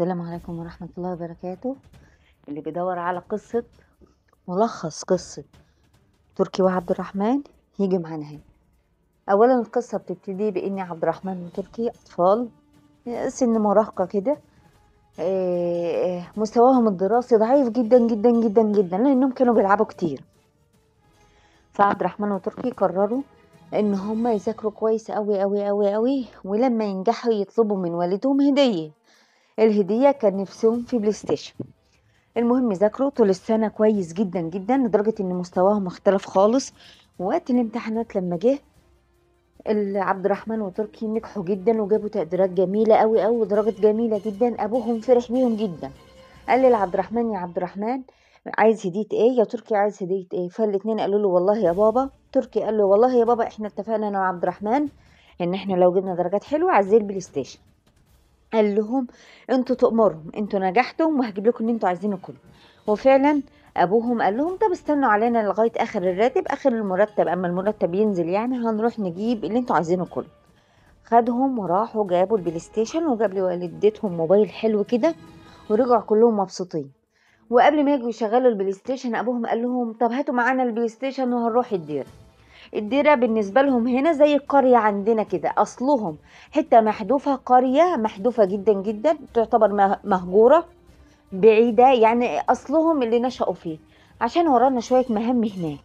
السلام عليكم ورحمة الله وبركاته اللي بيدور على قصة ملخص قصة تركي وعبد الرحمن يجي معانا هنا أولا القصة بتبتدي بإن عبد الرحمن وتركي أطفال سن مراهقة كده آه، مستواهم الدراسي ضعيف جدا جدا جدا جدا لأنهم كانوا بيلعبوا كتير فعبد الرحمن وتركي قرروا ان هم يذاكروا كويس قوي قوي قوي قوي ولما ينجحوا يطلبوا من والدهم هديه الهديه كان نفسهم في بلاي ستيشن المهم ذاكروا طول السنه كويس جدا جدا لدرجه ان مستواهم اختلف خالص وقت الامتحانات لما جه ال- عبد الرحمن وتركي نجحوا جدا وجابوا تقديرات جميله قوي قوي ودرجات جميله جدا ابوهم فرح بيهم جدا قال لعبد الرحمن يا عبد الرحمن عايز هديه ايه يا تركي عايز هديه ايه فالاتنين قالوا له والله يا بابا تركي قال له والله يا بابا احنا اتفقنا انا وعبد الرحمن ان احنا لو جبنا درجات حلوه عايزين البلاي ستيشن قال لهم انتوا تأمرهم انتوا نجحتم وهجيب لكم اللي انتوا عايزينه كله وفعلا ابوهم قال لهم طب استنوا علينا لغايه اخر الراتب اخر المرتب اما المرتب ينزل يعني هنروح نجيب اللي انتوا عايزينه كله خدهم وراحوا جابوا البلاي ستيشن وجاب لوالدتهم موبايل حلو كده ورجعوا كلهم مبسوطين وقبل ما يجوا يشغلوا البلاي ستيشن ابوهم قال لهم طب هاتوا معانا البلاي ستيشن وهنروح الديره الديره بالنسبه لهم هنا زي القريه عندنا كده اصلهم حته محذوفه قريه محذوفه جدا جدا تعتبر مه- مهجوره بعيده يعني اصلهم اللي نشأوا فيه عشان ورانا شويه مهام هناك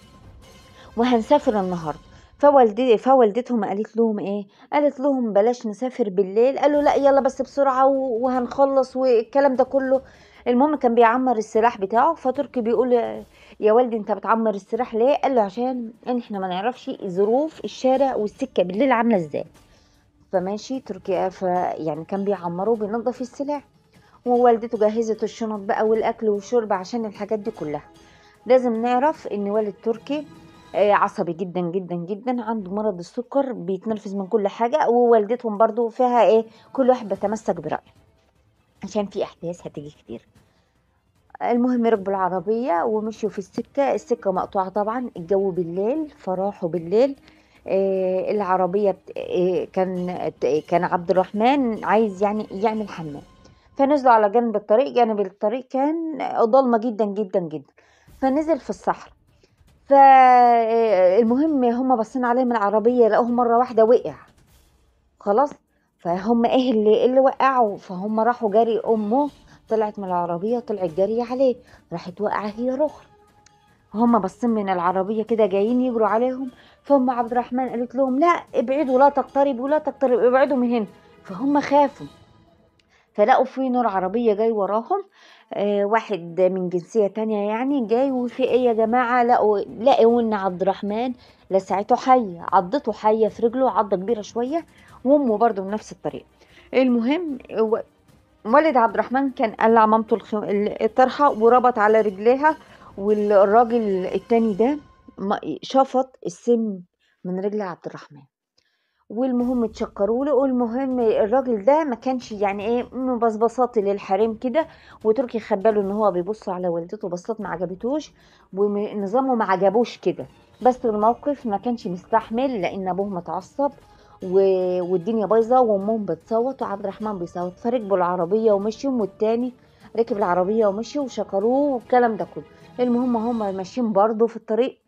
وهنسافر النهارده فوالدتي فوالدتهم قالت لهم ايه قالت لهم بلاش نسافر بالليل قالوا لا يلا بس بسرعه و- وهنخلص والكلام ده كله المهم كان بيعمر السلاح بتاعه فتركي بيقول يا والدي انت بتعمر السلاح ليه قال له عشان احنا ما نعرفش ظروف الشارع والسكه بالليل عامله ازاي فماشي تركي ف يعني كان بيعمره وبينظف السلاح ووالدته جهزت الشنط بقى والاكل والشرب عشان الحاجات دي كلها لازم نعرف ان والد تركي آه، عصبي جدا جدا جدا عنده مرض السكر بيتنرفز من كل حاجه ووالدتهم برضو فيها ايه كل واحد بيتمسك برايه عشان في احداث هتيجي كتير المهم ركبوا العربية ومشوا في السكة السكة مقطوعة طبعا الجو بالليل فراحوا بالليل آه العربية بت... آه كان كان عبد الرحمن عايز يعني يعمل حمام فنزلوا على جنب الطريق جانب الطريق كان ضلمة جدا جدا جدا فنزل في الصحراء فالمهم هم باصين عليه من العربية لقوه مرة واحدة وقع خلاص فهم ايه اللي إيه اللي وقعوا فهم راحوا جري امه طلعت من العربية طلعت جري عليه راحت واقعة هي رخر هم باصين من العربية كده جايين يجروا عليهم فهم عبد الرحمن قالت لهم لا ابعدوا لا تقتربوا لا تقتربوا ابعدوا من هنا فهم خافوا فلقوا في نور عربية جاي وراهم آه واحد من جنسية تانية يعني جاي وفي ايه يا جماعة لقوا لقوا ان عبد الرحمن لسعته حية عضته حية في رجله عضة كبيرة شوية وامه برضو بنفس الطريقة المهم و- والد عبد الرحمن كان قلع مامته الخ- الطرحة وربط على رجليها والراجل التاني ده ما- شفط السم من رجل عبد الرحمن والمهم اتشكروا له والمهم الراجل ده ما كانش يعني ايه مبصبصات للحريم كده وتركي خباله ان هو بيبص على والدته بصات ما عجبتوش ونظامه ما عجبوش كده بس الموقف ما كانش مستحمل لان ابوه متعصب و- والدنيا بايظه وامهم بتصوت وعبد الرحمن بيصوت فركبوا العربيه ومشيوا والتاني ركب العربيه ومشي وشكروه والكلام ده كله المهم هم ماشيين برضه في الطريق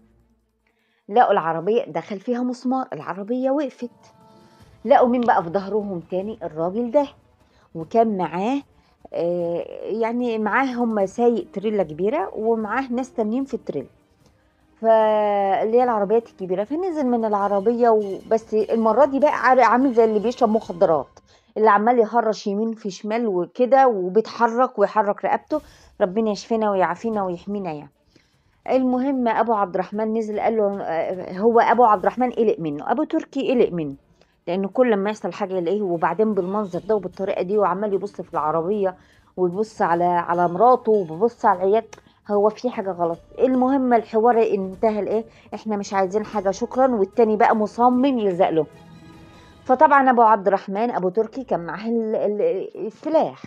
لقوا العربيه دخل فيها مسمار العربيه وقفت لقوا مين بقى في ظهرهم تاني الراجل ده وكان معاه آه، يعني معاه هم سايق تريلا كبيره ومعاه ناس تانيين في التريلا فاللي هي العربيات الكبيره فنزل من العربيه وبس المره دي بقى عار- عامل زي اللي بيشرب مخدرات اللي عمال يهرش يمين في شمال وكده وبيتحرك ويحرك رقبته ربنا يشفينا ويعافينا ويحمينا يعني المهم ابو عبد الرحمن نزل قال له آه، هو ابو عبد الرحمن قلق منه ابو تركي قلق منه لانه كل ما يحصل حاجه يلاقيه وبعدين بالمنظر ده وبالطريقه دي وعمال يبص في العربيه ويبص على على مراته وبيبص على العيال هو في حاجه غلط المهم الحوار انتهى لايه احنا مش عايزين حاجه شكرا والتاني بقى مصمم يلزق له فطبعا ابو عبد الرحمن ابو تركي كان معاه ال- ال- السلاح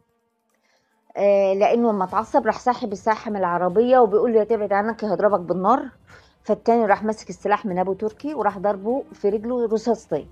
آه لانه لما اتعصب راح ساحب السلاح من العربيه وبيقول له يا تبعد عنك هضربك بالنار فالتاني راح ماسك السلاح من ابو تركي وراح ضربه في رجله رصاصتين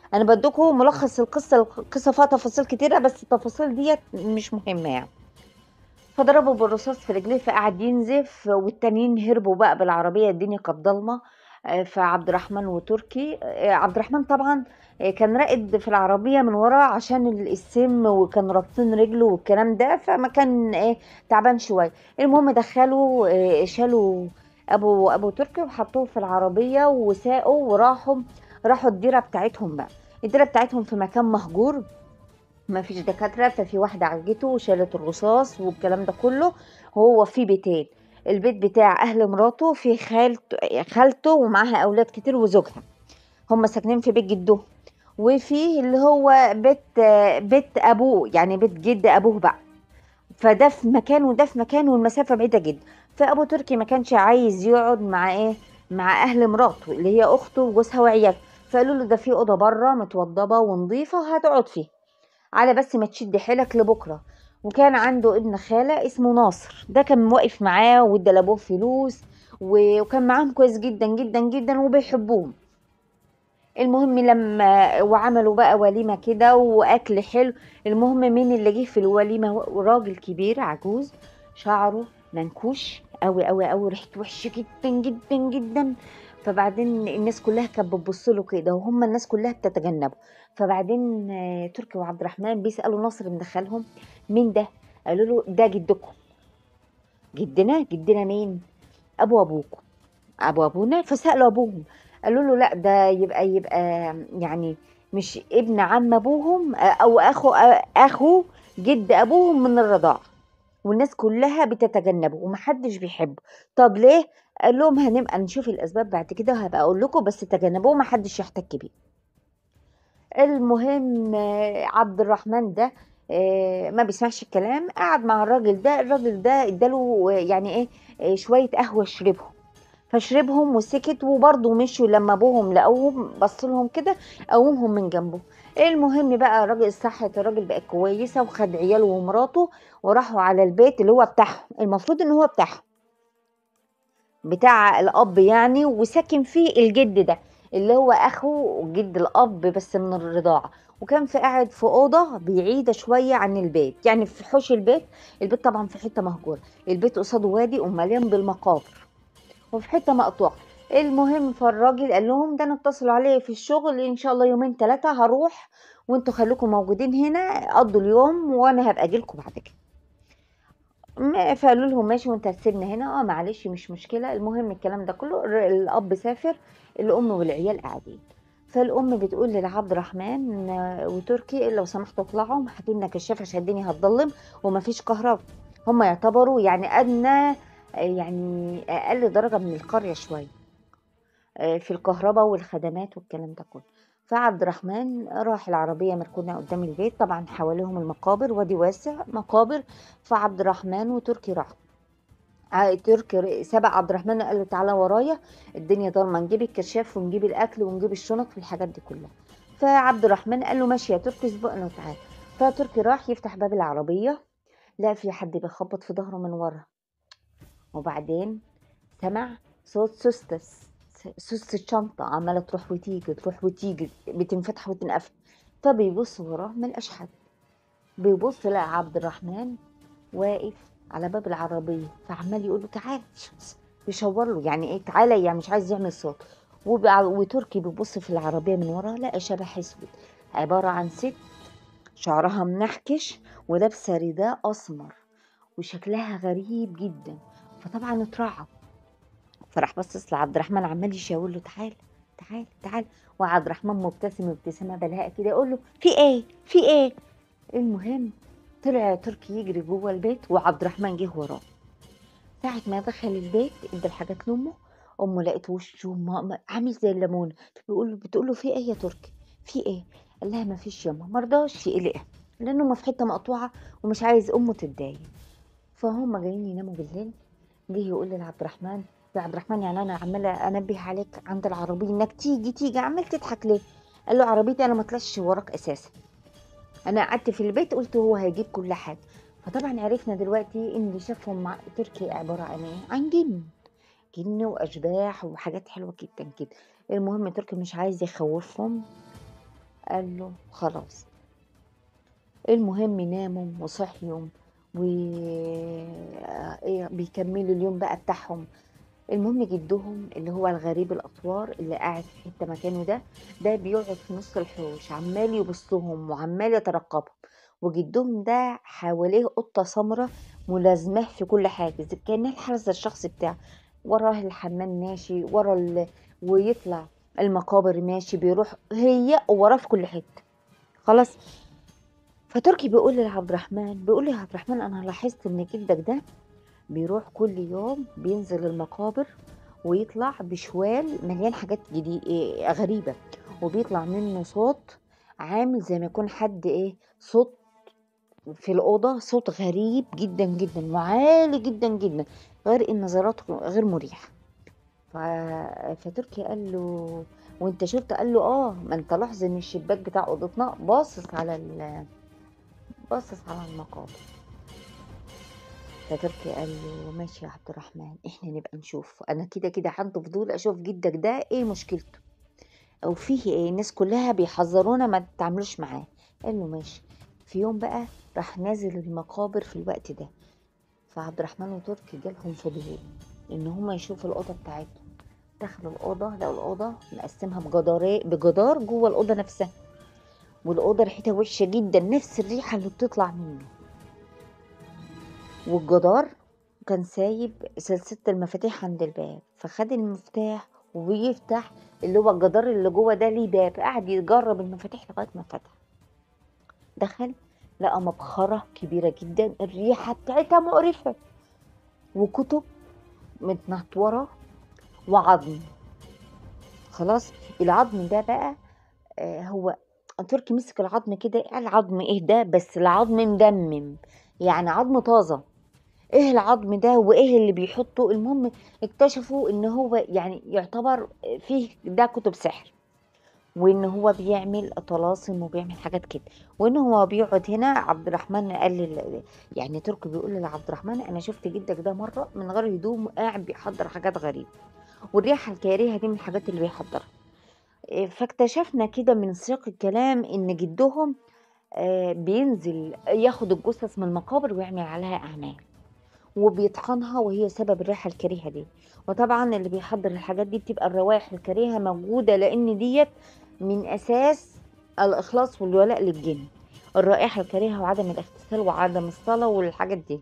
انا بديكم ملخص القصه القصه فيها تفاصيل كتيره بس التفاصيل ديت مش مهمه يعني فضربه بالرصاص في رجليه فقعد ينزف والتانيين هربوا بقى بالعربيه الدنيا كانت ضلمه آه، فعبد الرحمن وتركي آه، عبد الرحمن طبعا آه، كان راقد في العربية من ورا عشان السم وكان رابطين رجله والكلام ده فما كان ايه تعبان شوية المهم دخلوا آه، شالوا ابو ابو تركي وحطوه في العربية وساقوا وراحوا راحوا الديرة بتاعتهم بقى الديرة بتاعتهم في مكان مهجور ما فيش دكاترة ففي واحدة عالجته وشالت الرصاص والكلام ده كله هو في بيتين البيت بتاع اهل مراته في خالته خالته ومعاها اولاد كتير وزوجها هم ساكنين في بيت جدهم وفي اللي هو بيت بيت ابوه يعني بيت جد ابوه بقى فده في مكان وده في مكان والمسافه بعيده جدا فابو تركي ما كانش عايز يقعد مع ايه مع اهل مراته اللي هي اخته وجوزها وعياله فقالوا له ده في اوضه بره متوضبه ونظيفه وهتقعد فيها على بس ما تشد حيلك لبكره وكان عنده ابن خاله اسمه ناصر ده كان واقف معاه وادى لابوه فلوس و- وكان معاهم كويس جدا جدا جدا وبيحبوهم المهم لما وعملوا بقى وليمه كده واكل حلو المهم مين اللي جه في الوليمه راجل كبير عجوز شعره منكوش قوي قوي قوي ريحته وحشه جدا جدا جدا فبعدين الناس كلها كانت بتبص له كده وهم الناس كلها بتتجنبه فبعدين آه، تركي وعبد الرحمن بيسالوا ناصر مدخلهم مين ده قالوا له ده جدكم جدنا جدنا مين ابو ابوكم ابو ابونا فسالوا ابوهم قالوا له لا ده يبقى يبقى يعني مش ابن عم ابوهم او اخو اخو جد ابوهم من الرضاعه والناس كلها بتتجنبه ومحدش بيحبه طب ليه قال لهم هنبقى نشوف الاسباب بعد كده وهبقى اقول لكم بس تجنبوه محدش يحتك بيه المهم آه، عبد الرحمن ده آه، ما بيسمعش الكلام قعد مع الراجل ده الراجل ده اداله آه، يعني ايه آه، شويه قهوه شربهم فشربهم وسكت وبرضه مشوا لما ابوهم لقوهم بص لهم كده قومهم من جنبه المهم بقى الراجل صحة الراجل بقت كويسة وخد عياله ومراته وراحوا على البيت اللي هو بتاعهم المفروض ان هو بتاعهم بتاع الاب يعني وساكن فيه الجد ده اللي هو اخو جد الاب بس من الرضاعه وكان في قاعد في اوضه بعيده شويه عن البيت يعني في حوش البيت البيت طبعا في حته مهجوره البيت قصاده وادي ومليان بالمقابر وفي حته مقطوعه المهم فالراجل قال لهم ده انا اتصلوا عليا في الشغل ان شاء الله يومين ثلاثه هروح وانتوا خليكم موجودين هنا قضوا اليوم وانا هبقى اجيلكم بعد كده ما- فقالوا لهم ماشي وانت هتسيبنا هنا اه معلش مش مشكله المهم الكلام ده كله الر- الاب سافر الام والعيال قاعدين فالام بتقول لعبد الرحمن آه، وتركي لو سمحتوا اطلعوا هاتوا لنا كشاف عشان الدنيا هتضلم ومفيش كهرباء هم يعتبروا يعني ادنى آه، يعني اقل درجه من القريه شويه آه، في الكهرباء والخدمات والكلام ده كله فعبد الرحمن راح العربية مركونة قدام البيت طبعا حواليهم المقابر وادي واسع مقابر فعبد الرحمن وتركي راحوا ع- تركي سبق عبد الرحمن قال له تعالى ورايا الدنيا ضلمه نجيب الكشاف ونجيب الاكل ونجيب الشنط والحاجات دي كلها فعبد الرحمن قال له ماشي يا تركي سبقنا وتعالى فتركي راح يفتح باب العربيه لقى في حد بيخبط في ظهره من ورا وبعدين سمع صوت سوستة سوستة شنطة عمالة تروح وتيجي تروح وتيجي بتنفتح وتنقفل فبيبص وراه ملقاش حد بيبص لقى عبد الرحمن واقف على باب العربية فعمال يقول له تعالى بيشاور له يعني ايه تعالى يعني مش عايز يعمل صوت وبع- وتركي بيبص في العربية من ورا لقى شبح اسود عبارة عن ست شعرها منحكش ولابسة رداء أسمر وشكلها غريب جدا فطبعا اترعب فراح بصص لعبد الرحمن عمال يشاور له تعالى تعالى تعالى وعبد الرحمن مبتسم ابتسامة بلهاء كده يقول له في ايه في ايه المهم طلع تركي يجري جوه البيت وعبد الرحمن جه وراه ساعة ما دخل البيت ادى الحاجات لأمه أمه لقيت وشه ما- عامل زي الليمون بيقول له بتقول له في إيه يا تركي؟ في إيه؟ قال لها ما فيش يما مرضاش يقلقها لأنه ما في حتة مقطوعة ومش عايز أمه تتضايق فهم جايين يناموا بالليل جه يقول لعبد الرحمن يا عبد الرحمن يعني أنا عمالة أنبه عليك عند العربية إنك تيجي تيجي عمال تضحك ليه؟ قال له عربيتي أنا ما طلعتش وراك أساسا انا قعدت في البيت قلت هو هيجيب كل حاجه فطبعا عرفنا دلوقتي ان اللي شافهم مع تركي عباره عن ايه عن جن جن واشباح وحاجات حلوه جدا كده المهم تركي مش عايز يخوفهم قال له خلاص المهم ناموا وصحيوا وبيكملوا اليوم بقى بتاعهم المهم جدهم اللي هو الغريب الأطوار اللي قاعد في حتة مكانه ده ده بيقعد في نص الحوش عمال يبصهم وعمال يترقبهم وجدهم ده حواليه قطة سمرة ملازماه في كل حاجة زي كأنها الحارس الشخصي بتاعه وراه الحمام ماشي ورا ال... ويطلع المقابر ماشي بيروح هي وراه في كل حتة خلاص فتركي بيقول لعبد الرحمن بيقول لي يا عبد الرحمن انا لاحظت ان جدك ده بيروح كل يوم بينزل المقابر ويطلع بشوال مليان حاجات جديد إيه غريبة وبيطلع منه صوت عامل زي ما يكون حد ايه صوت في الأوضة صوت غريب جدا جدا وعالي جدا جدا غير ان نظراته غير مريحة ف... فتركي قال له وانت شفت قال له اه ما انت لاحظ ان الشباك بتاع اوضتنا باصص على ال... باصص على المقابر فتركي قال له ماشي يا عبد الرحمن احنا نبقى نشوف انا كده كده عندي فضول اشوف جدك ده ايه مشكلته او فيه ايه الناس كلها بيحذرونا ما تتعاملوش معاه قال له ماشي في يوم بقى راح نازل المقابر في الوقت ده فعبد الرحمن وتركي جالهم فضول ان هما يشوفوا الاوضه بتاعتهم دخلوا الاوضه لقوا الاوضه مقسمها بجدار بجدار جوه الاوضه نفسها والاوضه ريحتها وحشه جدا نفس الريحه اللي بتطلع منه والجدار كان سايب سلسلة المفاتيح عند الباب فخد المفتاح ويفتح اللي هو الجدار اللي جوه ده ليه باب قعد يجرب المفاتيح لغاية ما فتح دخل لقى مبخرة كبيرة جدا الريحة بتاعتها مقرفة وكتب متنطورة وعظم خلاص العظم ده بقى آه هو تركي مسك العظم كده قال عظم ايه ده بس العظم مدمم يعني عظم طازه ايه العظم ده وايه اللي بيحطه المهم اكتشفوا ان هو يعني يعتبر فيه ده كتب سحر وان هو بيعمل طلاسم وبيعمل حاجات كده وان هو بيقعد هنا عبد الرحمن قال لي يعني تركي بيقول لعبد الرحمن انا شفت جدك ده مره من غير هدوم قاعد بيحضر حاجات غريبه والريحه الكارهه دي من الحاجات اللي بيحضرها فاكتشفنا كده من سياق الكلام ان جدهم بينزل ياخد الجثث من المقابر ويعمل عليها اعمال وبيطحنها وهي سبب الريحه الكريهه دي وطبعا اللي بيحضر الحاجات دي بتبقى الروائح الكريهه موجوده لان ديت من اساس الاخلاص والولاء للجن الرائحه الكريهه وعدم الاغتسال وعدم الصلاه والحاجات دي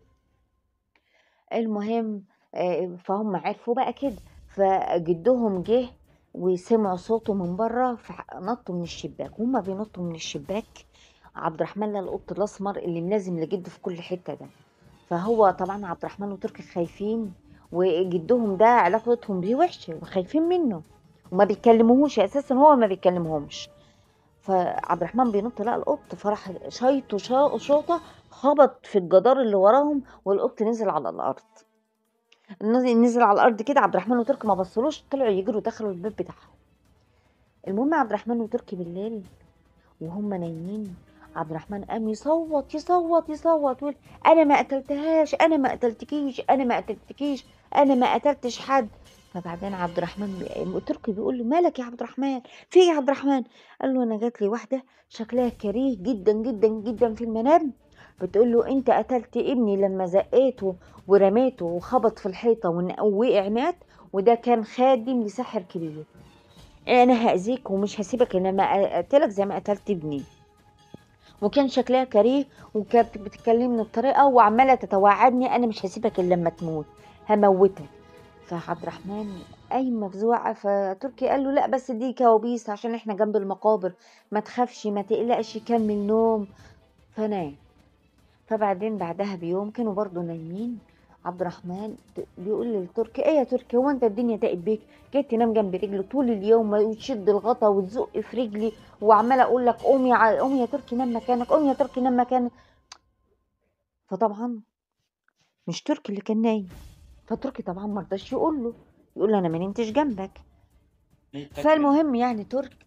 المهم فهم عرفوا بقى كده فجدهم جه وسمعوا صوته من بره فنطوا من الشباك وهما بينطوا من الشباك عبد الرحمن لقى القط الاسمر اللي ملازم لجده في كل حته ده فهو طبعا عبد الرحمن وتركي خايفين وجدهم ده علاقتهم بيه وحشه وخايفين منه وما بيكلموهوش اساسا هو ما بيكلمهمش فعبد الرحمن بينط لقى القط فراح شايطه شوطه خبط في الجدار اللي وراهم والقط نزل على الارض نزل على الارض كده عبد الرحمن وتركي ما بصلوش طلعوا يجروا دخلوا الباب بتاعهم المهم عبد الرحمن وتركي بالليل وهم نايمين عبد الرحمن قام يصوت يصوت يصوت يقول انا ما قتلتهاش انا ما قتلتكيش انا ما قتلتكيش انا ما قتلتش حد فبعدين عبد الرحمن تركي بيقول له مالك يا عبد الرحمن في ايه يا عبد الرحمن قال له انا جات لي واحده شكلها كريه جدا جدا جدا في المنام بتقول له انت قتلت ابني لما زقيته ورميته وخبط في الحيطه ووقع مات وده كان خادم لساحر كبير انا هاذيك ومش هسيبك انا ما اقتلك زي ما قتلت ابني وكان شكلها كريه وكانت بتكلمني بطريقه وعماله تتوعدني انا مش هسيبك الا لما تموت هموتك فعبد الرحمن اي مفزوعه فتركي قال له لا بس دي كوابيس عشان احنا جنب المقابر ما تخافش ما تقلقش كمل نوم فنام فبعدين بعدها بيوم كانوا برضو نايمين عبد الرحمن بيقول لتركي ايه يا تركي هو انت الدنيا تقب بيك جاي تنام جنب رجلي طول اليوم وتشد الغطا وتزق في رجلي وعماله اقول لك قومي يا قومي يا تركي نام مكانك قومي يا تركي نام مكانك فطبعا مش تركي اللي كان نايم فتركي طبعا ما رضاش يقول له يقول له انا ما نمتش جنبك فالمهم يعني ترك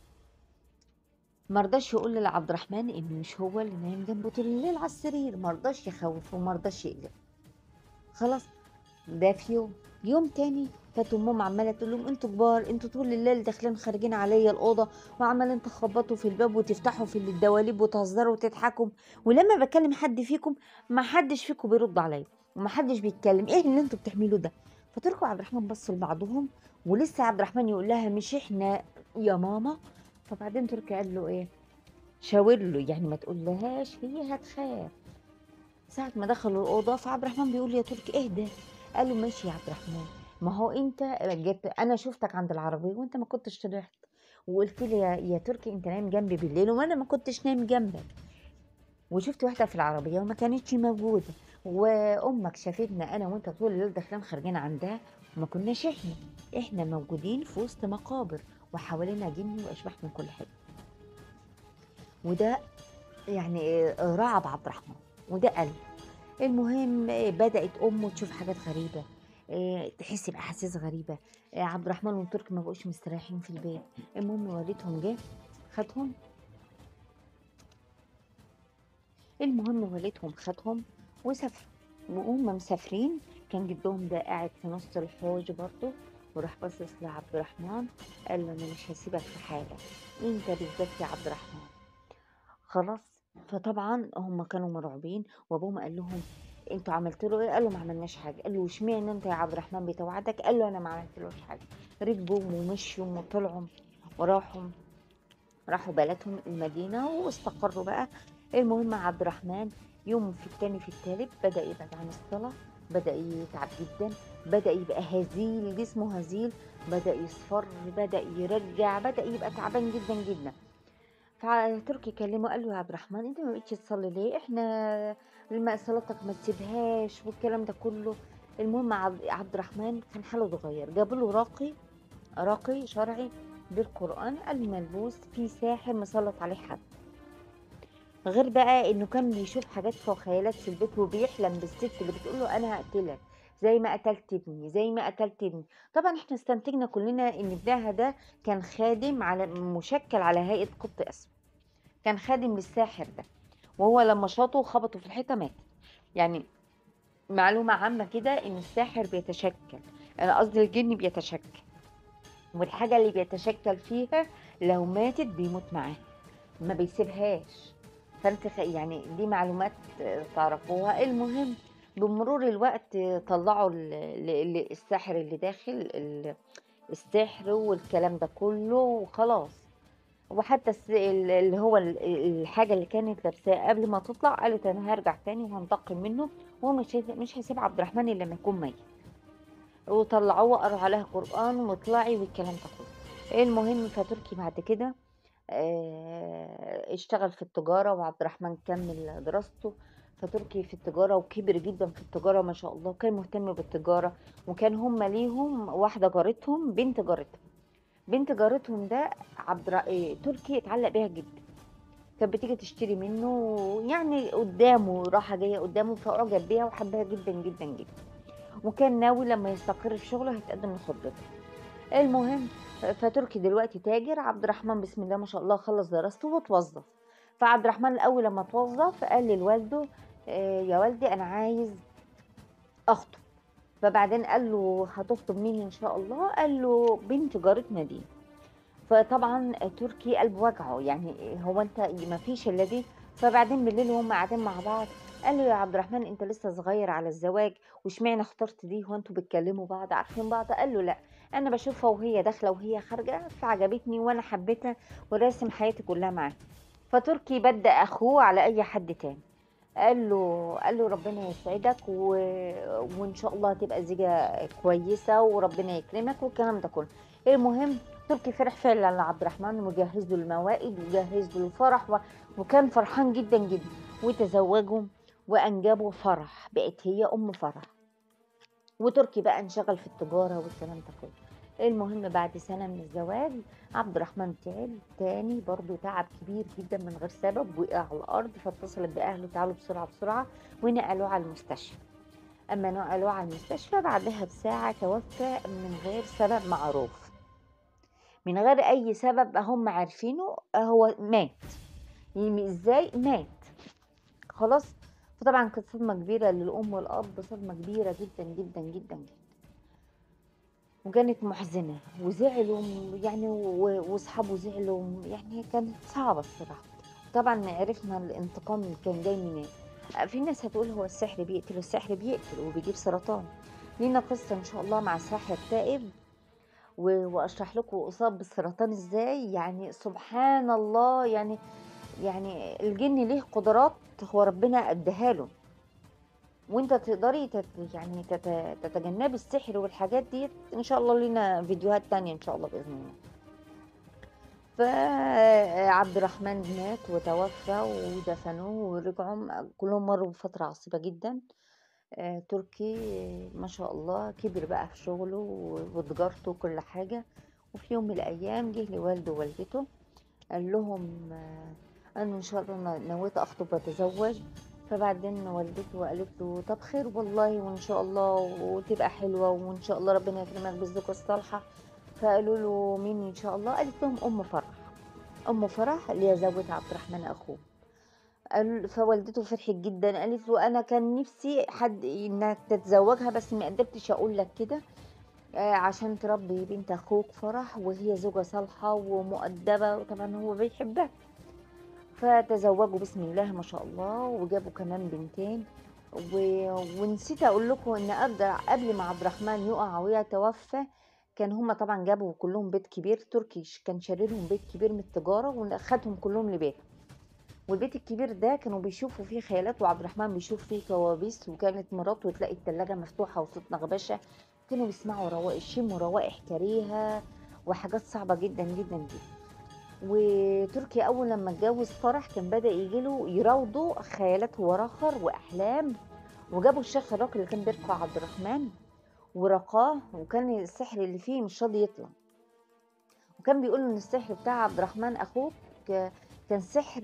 ما رضاش يقول لعبد الرحمن ان مش هو اللي نايم جنبه طول الليل على السرير ما رضاش يخوفه وما رضاش يقلق خلاص ده في يوم يوم تاني كانت امهم عماله تقول لهم انتوا كبار انتوا طول الليل داخلين خارجين عليا الاوضه وعمالين تخبطوا في الباب وتفتحوا في الدواليب وتهزروا وتضحكوا ولما بكلم حد فيكم ما حدش فيكم بيرد عليا وما حدش بيتكلم ايه اللي انتوا بتعملوه ده فتركوا عبد الرحمن بصوا لبعضهم ولسه عبد الرحمن يقول لها مش احنا يا ماما فبعدين تركي قال له ايه شاور له يعني ما تقول لهاش هي هتخاف ساعة ما دخلوا الأوضة فعبد الرحمن بيقول يا تركي اهدى قال له ماشي يا عبد الرحمن ما هو انت جيت انا شفتك عند العربية وانت ما كنتش طلعت وقلت لي يا, يا تركي انت نايم جنبي بالليل وانا ما كنتش نايم جنبك وشفت واحدة في العربية وما كانتش موجودة وامك شافتنا انا وانت طول الليل داخلين خارجين عندها وما كناش احنا احنا موجودين في وسط مقابر وحوالينا جن واشباح من كل حته وده يعني رعب عبد الرحمن وده قلب المهم بدأت أمه تشوف حاجات غريبة إيه، تحس بأحاسيس غريبة إيه، عبد الرحمن والترك ما بقوش مستريحين في البيت المهم والدهم جه خدهم المهم والدهم خدهم وسافروا وهم مسافرين كان جدهم ده قاعد في نص الحوش برضه وراح باصص لعبد الرحمن قال له انا مش هسيبك في حاجه انت بالذات يا عبد الرحمن خلاص فطبعا هم كانوا مرعوبين وابوهم قال لهم انتوا عملتوا له ايه قال له ما عملناش حاجه قال له اشمعنى انت يا عبد الرحمن بتوعدك قال له انا ما عملتلوش حاجه ركبوا ومشوا وطلعوا وراحوا راحوا بلدهم المدينه واستقروا بقى المهم عبد الرحمن يوم في التاني في التالت بدا يبعد عن الصلاه بدا يتعب جدا بدا يبقى هزيل جسمه هزيل بدا يصفر بدا يرجع بدا يبقى تعبان جدا جدا فتركي كلمه قال له يا عبد الرحمن انت ما بقتش تصلي ليه احنا لما صلاتك ما تسيبهاش والكلام ده كله المهم عبد الرحمن كان حاله اتغير جابوا له راقي راقي شرعي بالقران الملبوس في ساحر مسلط عليه حد غير بقى انه كان بيشوف حاجات في خيالات في البيت وبيحلم بالست اللي بتقول له انا هقتلك زي ما قتلت ابني زي ما قتلت ابني طبعا احنا استنتجنا كلنا ان ابنها ده كان خادم على مشكل على هيئه قط اسود كان خادم للساحر ده وهو لما شاطه خبطه في الحيطه مات يعني معلومه عامه كده ان الساحر بيتشكل انا قصدي الجن بيتشكل والحاجه اللي بيتشكل فيها لو ماتت بيموت معاها ما بيسيبهاش فانت يعني دي معلومات تعرفوها المهم بمرور الوقت طلعوا الساحر اللي داخل السحر والكلام ده كله وخلاص وحتى اللي هو الحاجه اللي كانت لابساها قبل ما تطلع قالت انا هرجع تاني وهنتقم منه وهو مش مش هيسيب عبد الرحمن الا لما يكون ميت وطلعوه وقروا عليها قران واطلعي والكلام ده كله المهم فتركي بعد كده آه، اشتغل في التجارة وعبد الرحمن كمل دراسته فتركي في التجارة وكبر جدا في التجارة ما شاء الله وكان مهتم بالتجارة وكان هم ليهم واحدة جارتهم بنت جارتهم بنت جارتهم ده عبد إيه تركي اتعلق بيها جدا كانت بتيجي تشتري منه يعني قدامه راحة جاية قدامه فأعجب بيها وحبها جدا جدا جدا وكان ناوي لما يستقر في شغله هيتقدم لخطبته المهم فتركي دلوقتي تاجر عبد الرحمن بسم الله ما شاء الله خلص دراسته وتوظف فعبد الرحمن الاول لما توظف قال لوالده آه، يا والدي انا عايز اخطب فبعدين قال له هتخطب مين ان شاء الله قال له بنت جارتنا دي فطبعا تركي قلب وجعه يعني هو انت ما فيش الا دي فبعدين بالليل وهم قاعدين مع بعض قال له يا عبد الرحمن انت لسه صغير على الزواج واشمعنى اخترت دي هو انتوا بتكلموا بعض عارفين بعض قال له لا انا بشوفها وهي داخله وهي خارجه فعجبتني وانا حبيتها وراسم حياتي كلها معاها فتركي بدأ اخوه على اي حد تاني قال له قال له ربنا يسعدك و... وان شاء الله هتبقى زيجه كويسه وربنا يكرمك والكلام ده كله المهم تركي فرح فعلا لعبد الرحمن وجهز له الموائد وجهز له الفرح و... وكان فرحان جدا جدا وتزوجوا وانجبوا فرح بقت هي ام فرح وتركي بقى انشغل في التجاره والكلام ده كله المهم بعد سنه من الزواج عبد الرحمن تعب تاني برضو تعب كبير جدا من غير سبب وقع على الارض فاتصلت باهله تعالوا بسرعه بسرعه ونقلوه على المستشفى اما نقلوه على المستشفى بعدها بساعه توفى من غير سبب معروف من غير اي سبب هم عارفينه هو مات يعني ازاي مات خلاص فطبعا كانت صدمة كبيرة للأم والأب صدمة كبيرة جدا جدا جدا جدا وكانت محزنة وزعلوا يعني و وأصحابه زعلوا يعني كانت صعبة الصراحة. طبعًا عرفنا الانتقام كان جاي منين. أ في ناس هتقول هو السحر بيقتل، السحر بيقتل وبيجيب سرطان. لينا قصة إن شاء الله مع ساحر تائب و وأشرح لكم أصاب بالسرطان إزاي، يعني سبحان الله يعني يعني الجِن ليه قدرات هو ربنا أدّاها له. وأنتِ تقدري تت يعني تت تتجنبي السحر والحاجات ديّة، إن شاء الله لينا فيديوهات تانية إن شاء الله بإذن الله. فعبد الرحمن مات وتوفى ودفنوه ورجعوا م كلّهم مرّوا بفترة عصيبة جدًا. آآ تركي ما شاء الله كبر بقى في شغله و وتجارته وكل حاجة، وفي يوم من الأيام جه لوالده ووالدته قال لهم أنا إن شاء الله ن نويت أخطب وأتزوج، فبعدين والدته قالت له: "طب خير والله وإن شاء الله وتبقى حلوة وإن شاء الله ربنا يكرمك بالزوجة الصالحة." فقالوا له: "مين إن شاء الله؟" قالت لهم: "أم فرح." أم فرح اللي هي زوجة عبد الرحمن أخوه. قال فوالدته فرحت جدًا، قالت له: "أنا كان نفسي حد إنك تتزوجها بس ما قدرتش أقول لك كده آآ عشان تربي بنت أخوك فرح وهي زوجة صالحة ومؤدبة." وطبعًا هو بيحبها. فتزوجوا بسم الله ما شاء الله وجابوا كمان بنتين و ونسيت أقول لكم إن قبل قبل ما عبد الرحمن يُقع ويتوفى، كان هم طبعًا جابوا كلّهم بيت كبير، تركي ش كان شاري لهم بيت كبير من التجارة ون خدهم كلّهم لبيته. والبيت الكبير ده كانوا بيشوفوا فيه خيالات وعبد الرحمن بيشوف فيه كوابيس، وكانت مراته تلاقي التلاجة مفتوحة وصوت نغبشة، كانوا بيسمعوا روا يشموا روائح كريهة وحاجات صعبة جدًا، جدًا، جدًا. وتركي أول لمّا اتجوز فرح كان بدأ ييجي له يراوده خيالات وراخر وأحلام، وجابوا الشيخ الراقي اللي كان بيرقي عبد الرحمن ورقاه وكان السحر اللي فيه مش راضي يطلع. وكان بيقول له إن السحر بتاع عبد الرحمن أخوك كان سحر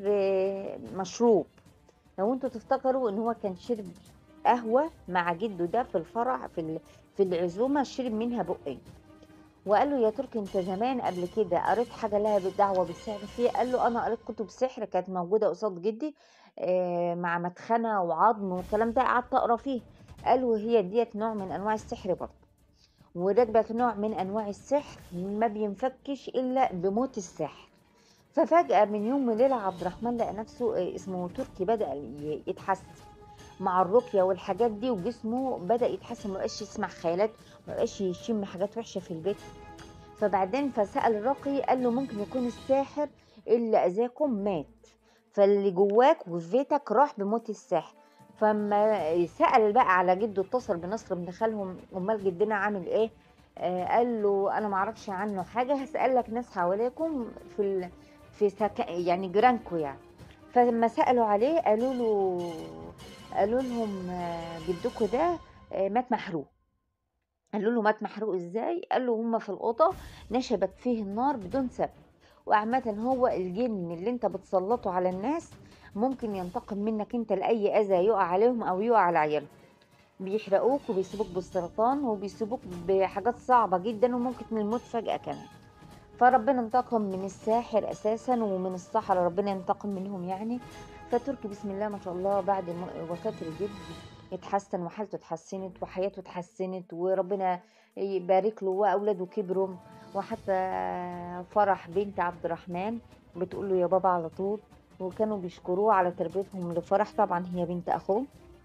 مشروب. لو أنتم تفتكروا إن هو كان شرب قهوة مع جده ده في الفرح في ال في العزومة شرب منها بُقّين. وقال له: "يا تركي أنت زمان قبل كده قريت حاجة لها دعوة بالسحر فيه؟" قال له: "أنا قريت كتب سحر كانت موجودة قصاد جدي آآ مع مدخنة وعضم والكلام ده قعدت أقرا فيه." قال له: "هي ديّة نوع من أنواع السحر برضه. وركبك نوع من أنواع السحر ما بينفكش إلا بموت الساحر." ففجأة من يوم وليلة عبد الرحمن لقى نفسه آآ اسمه تركي بدأ ي يتحسن مع الرقية والحاجات دي وجسمه بدأ يتحسن ما بقاش يسمع خيالات، ما بقاش يشم حاجات وحشة في البيت. فبعدين فسأل الراقي قال له: "ممكن يكون الساحر اللي أذاكم مات، فاللي جواك وفي بيتك راح بموت الساحر." فأمّا سأل بقى على جده اتصل بنصر ابن خالهم، "أُمّال جدنا عامل إيه؟" آآ قال له: "أنا ما أعرفش عنه حاجة، هاسأل لك ناس حواليكم في ال في سك يعني جيرانكم يعني." فلمّا سألوا عليه قالوا له قالوا لهم: "جدكم ده آآ مات محروق." قالوا له: "مات محروق إزاي؟" قال له: "هم في الأوضة نشبت فيه النار بدون سبب، وعامةً هو الجن اللي أنت بتسلّطه على الناس ممكن ينتقم منك أنت لأي أذى يُقع عليهم أو يُقع على عيالهم. بيحرقوك وبيصيبوك بالسرطان وبيصيبوك بحاجات صعبة جدًا وممكن الموت فجأة كمان." فربنا انتقم من الساحر أساسًا ومن السحرة ربنا ينتقم منهم يعني. فتركي بسم الله ما شاء الله بعد م وفاة الجد اتحسن وحالته اتحسنت وحياته اتحسنت وربنا يبارك له وأولاده كبروا، وحتى فرح بنت عبد الرحمن بتقول له يا بابا على طول، وكانوا بيشكروه على تربيتهم لفرح طبعًا هي بنت أخوه.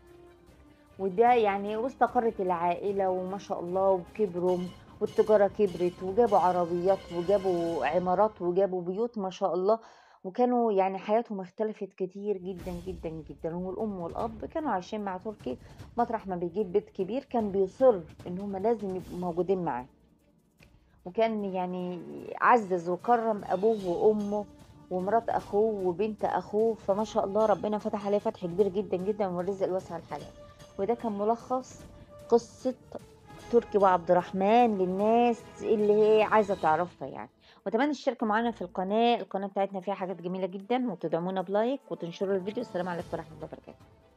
وده يعني واستقرت العائلة وما شاء الله وكبروا والتجارة كبرت وجابوا عربيات وجابوا عمارات وجابوا بيوت ما شاء الله، وكانوا يعني حياتهم اختلفت كتير جدًا، جدًا، جدًا. والأم والأب كانوا عايشين مع تركي مطرح ما بيجيب بيت كبير كان بيصر إن هم لازم يبقوا موجودين معاه. وكان يعني عزّز وكرّم أبوه وأمه ومرات أخوه وبنت أخوه، فما شاء الله ربنا فتح عليه فتح كبير جدًا، جدًا والرزق الواسع الحلال. وده كان ملخص قصة تركي وعبد الرحمن للناس اللي هي عايزة تعرفها يعني. وأتمنى تشتركوا معانا في القناة، القناة بتاعتنا فيها حاجات جميلة جدًا وتدعمونا بلايك وتنشروا الفيديو. السلام عليكم ورحمة الله وبركاته.